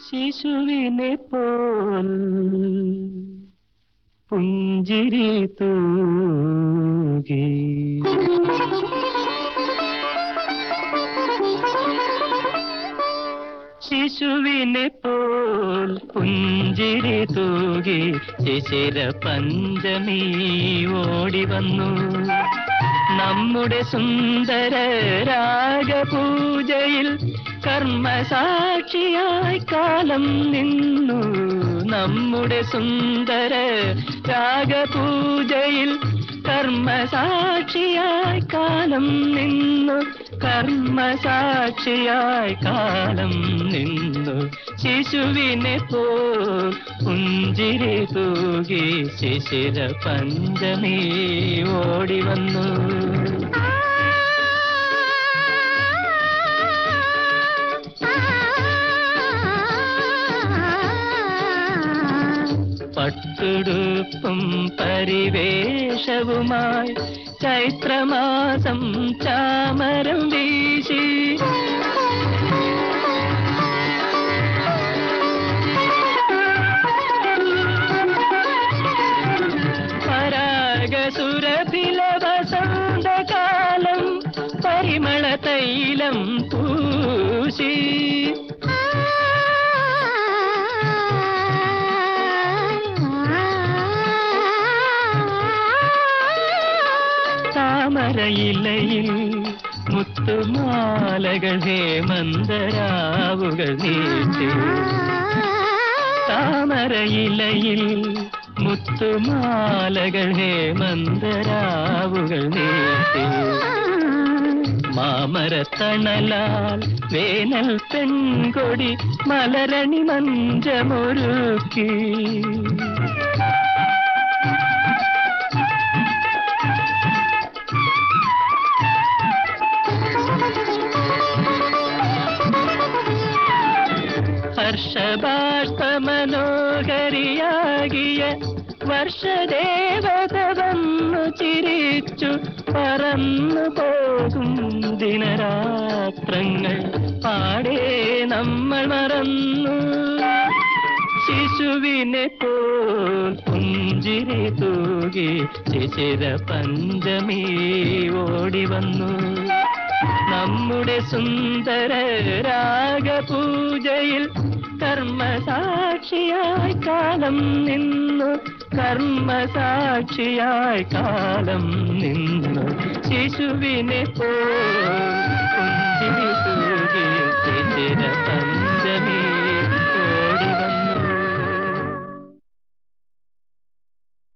ശിശുവിനെ പോൽ പുഞ്ചിരി തൂകി ശിശുവിനെ പോൽ പുഞ്ചിരി തൂകി ശിശിര പഞ്ചമി ഓടി വന്നു നമ്മുടെ സുന്ദര രാഗപൂജയിൽ കർമ്മസാക്ഷിയായി കാലം നിന്നു നമ്മുടെ സുന്ദര രാഗപൂജയിൽ കർമ്മസാക്ഷിയായി കാലം നിന്നു കർമ്മസാക്ഷിയായി കാലം നിന്നു ശിശുവിനെ പോ പുഞ്ചിരി തൂകി ശിശിര പഞ്ചമി ഓടി വന്നു പട്ടുടുപ്പും പരിവേഷവുമായി ചൈത്രമാസം ചാമരം വീശി പരാഗസുരഭില വസന്തകാലം പരിമള തൈലം പൂശി താമരയിലയിൽ മുത്തുമാലകൾ ഹേമന്തരാവുകൾ നീട്ടി താമരയിലയിൽ മുത്തുമാലകൾ ഹേമന്തരാവുകൾ നീട്ടി മാമരത്തണലാൽ വേനൽ പെൺകൊടി മലരണി മഞ്ചമൊരുക്കി ഹർഷബാഷ്പമനോഹരിയാകിയ വർഷദേവത വന്നു ചിരിച്ചു പറന്നു പോകും ദിനരാത്രങ്ങൾ പാടേ നമ്മൾ മറന്നു ശിശുവിനെ പോൽ പുഞ്ചിരി തൂകി ശിശിര പഞ്ചമി ഓടി വന്നു നമ്മുടെ സുന്ദര രാഗപൂജയിൽ കർമ്മസാക്ഷിയായി കാലം നിന്നു കർമ്മസാക്ഷിയായി കാലം നിന്നു ശിശുവിനെ പോ